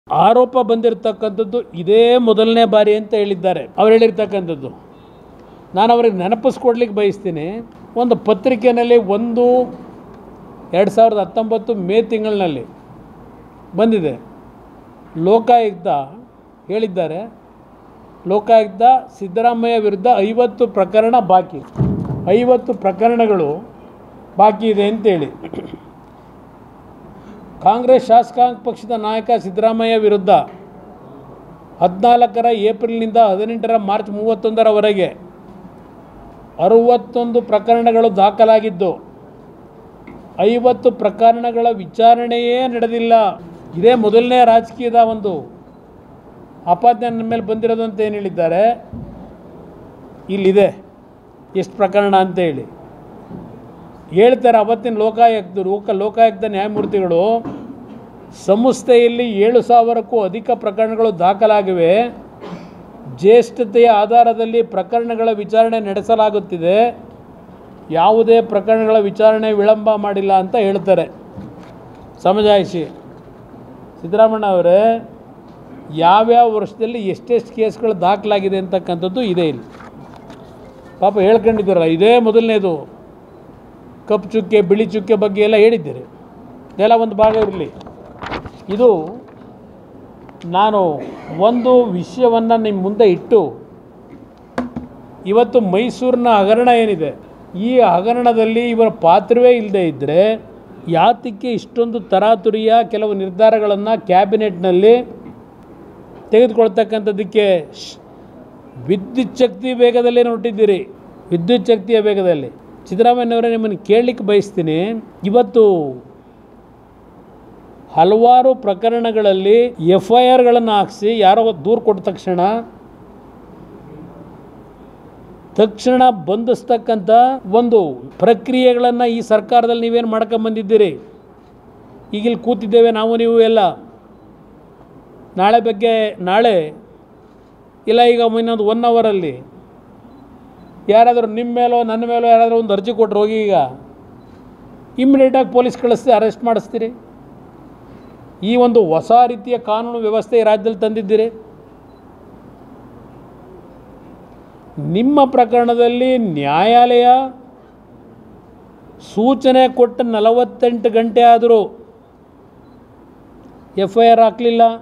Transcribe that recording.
ಆರೋಪ ಬಂದಿರತಕ್ಕಂಥದ್ದು ಇದೇ ಮೊದಲನೇ ಬಾರಿ ಅಂತ ಹೇಳಿದ್ದಾರೆ ಅವ್ರು ಹೇಳಿರ್ತಕ್ಕಂಥದ್ದು ನಾನು ಅವ್ರಿಗೆ ನೆನಪಿಸ್ಕೊಡ್ಲಿಕ್ಕೆ ಬಯಸ್ತೀನಿ ಒಂದು ಪತ್ರಿಕೆಯಲ್ಲಿ ಒಂದು ಎರಡು ಸಾವಿರದ ಹತ್ತೊಂಬತ್ತು ಮೇ ತಿಂಗಳಿನಲ್ಲಿ ಬಂದಿದೆ ಲೋಕಾಯುಕ್ತ ಹೇಳಿದ್ದಾರೆ ಲೋಕಾಯುಕ್ತ ಸಿದ್ದರಾಮಯ್ಯ ವಿರುದ್ಧ ಐವತ್ತು ಪ್ರಕರಣ ಬಾಕಿ ಐವತ್ತು ಪ್ರಕರಣಗಳು ಬಾಕಿ ಇದೆ ಅಂತೇಳಿ ಕಾಂಗ್ರೆಸ್ ಶಾಸಕಾಂಗ ಪಕ್ಷದ ನಾಯಕ ಸಿದ್ದರಾಮಯ್ಯ ವಿರುದ್ಧ ಹದಿನಾಲ್ಕರ ಏಪ್ರಿಲ್ನಿಂದ ಹದಿನೆಂಟರ ಮಾರ್ಚ್ ಮೂವತ್ತೊಂದರವರೆಗೆ ಅರುವತ್ತೊಂದು ಪ್ರಕರಣಗಳು ದಾಖಲಾಗಿದ್ದು ಐವತ್ತು ಪ್ರಕರಣಗಳ ವಿಚಾರಣೆಯೇ ನಡೆದಿಲ್ಲ ಇದೇ ಮೊದಲನೇ ರಾಜಕೀಯದ ಒಂದು ಆಪಾದನೆ ನನ್ನ ಮೇಲೆ ಬಂದಿರೋದು ಅಂತ ಏನು ಹೇಳಿದ್ದಾರೆ ಇಲ್ಲಿದೆ ಎಷ್ಟು ಪ್ರಕರಣ ಅಂತ ಹೇಳಿ ಹೇಳ್ತಾರೆ ಅವತ್ತಿನ ಲೋಕಾಯುಕ್ತ ಲೋಕ ಲೋಕಾಯುಕ್ತ ನ್ಯಾಯಮೂರ್ತಿಗಳು ಸಂಸ್ಥೆಯಲ್ಲಿ ಏಳು ಸಾವಿರಕ್ಕೂ ಅಧಿಕ ಪ್ರಕರಣಗಳು ದಾಖಲಾಗಿವೆ ಜ್ಯೇಷ್ಠತೆಯ ಆಧಾರದಲ್ಲಿ ಪ್ರಕರಣಗಳ ವಿಚಾರಣೆ ನಡೆಸಲಾಗುತ್ತಿದೆ ಯಾವುದೇ ಪ್ರಕರಣಗಳ ವಿಚಾರಣೆ ವಿಳಂಬ ಮಾಡಿಲ್ಲ ಅಂತ ಹೇಳ್ತಾರೆ ಸಮಜಾಯಿಷಿ ಸಿದ್ದರಾಮಣ್ಣ ಅವರೇ ಯಾವ್ಯಾವ ವರ್ಷದಲ್ಲಿ ಎಷ್ಟೆಷ್ಟು ಕೇಸ್ಗಳು ದಾಖಲಾಗಿದೆ ಅಂತಕ್ಕಂಥದ್ದು ಇದೆ ಇಲ್ಲಿ ಪಾಪ ಹೇಳ್ಕೊಂಡಿದ್ದೀರಲ್ಲ ಇದೇ ಮೊದಲನೇದು ಕಪ್ಪು ಚುಕ್ಕೆ ಬಿಳಿ ಚುಕ್ಕೆ ಬಗ್ಗೆ ಎಲ್ಲ ಹೇಳಿದ್ದೀರಿ ಇದೆಲ್ಲ ಒಂದು ಭಾಗ ಇರಲಿ ಇದು ನಾನು ಒಂದು ವಿಷಯವನ್ನು ನಿಮ್ಮ ಮುಂದೆ ಇಟ್ಟು ಇವತ್ತು ಮೈಸೂರಿನ ಹಗರಣ ಏನಿದೆ ಈ ಹಗರಣದಲ್ಲಿ ಇವರ ಪಾತ್ರವೇ ಇಲ್ಲದೆ ಇದ್ದರೆ ಯಾತಕ್ಕೆ ಇಷ್ಟೊಂದು ತರಾತುರಿಯ ಕೆಲವು ನಿರ್ಧಾರಗಳನ್ನು ಕ್ಯಾಬಿನೆಟ್ನಲ್ಲಿ ತೆಗೆದುಕೊಳ್ತಕ್ಕಂಥದ್ದಕ್ಕೆ ಶ್- ವಿದ್ಯುತ್ ಶಕ್ತಿ ವೇಗದಲ್ಲಿ ಹೊರಟಿದ್ದೀರಿ ವಿದ್ಯುತ್ ಶಕ್ತಿಯ ವೇಗದಲ್ಲಿ ಸಿದ್ದರಾಮಯ್ಯನವರೇ ನಿಮ್ಮನ್ನು ಕೇಳಲಿಕ್ಕೆ ಬಯಸ್ತೀನಿ ಇವತ್ತು ಹಲವಾರು ಪ್ರಕರಣಗಳಲ್ಲಿ ಎಫ್ ಐ ಆರ್ಗಳನ್ನು ಹಾಕಿಸಿ ಯಾರೋ ದೂರು ಕೊಟ್ಟ ತಕ್ಷಣ ತಕ್ಷಣ ಬಂಧಿಸ್ತಕ್ಕಂಥ ಒಂದು ಪ್ರಕ್ರಿಯೆಗಳನ್ನು ಈ ಸರ್ಕಾರದಲ್ಲಿ ನೀವೇನು ಮಾಡ್ಕೊಂಬಂದಿದ್ದೀರಿ ಈಗ ಇಲ್ಲಿ ಕೂತಿದ್ದೇವೆ ನಾವು ನೀವು ಎಲ್ಲ ನಾಳೆ ಬಗ್ಗೆ ನಾಳೆ ಇಲ್ಲ ಈಗ ಇನ್ನೊಂದು ಒನ್ ಅವರಲ್ಲಿ ಯಾರಾದರೂ ನಿಮ್ಮ ಮೇಲೋ ನನ್ನ ಮೇಲೋ ಯಾರಾದರೂ ಒಂದು ಅರ್ಜಿ ಕೊಟ್ಟರು ಹೋಗಿ ಈಗ ಇಮ್ಮಿಡಿಯೇಟಾಗಿ ಪೊಲೀಸ್ ಕಳಿಸ್ತಿ ಅರೆಸ್ಟ್ ಮಾಡಿಸ್ತೀರಿ ಈ ಒಂದು ಹೊಸ ರೀತಿಯ ಕಾನೂನು ವ್ಯವಸ್ಥೆ ಈ ರಾಜ್ಯದಲ್ಲಿ ತಂದಿದ್ದೀರಿ ನಿಮ್ಮ ಪ್ರಕರಣದಲ್ಲಿ ನ್ಯಾಯಾಲಯ ಸೂಚನೆ ಕೊಟ್ಟು ನಲವತ್ತೆಂಟು ಗಂಟೆ ಆದರೂ ಎಫ್ ಐ ಆರ್ ಹಾಕಲಿಲ್ಲ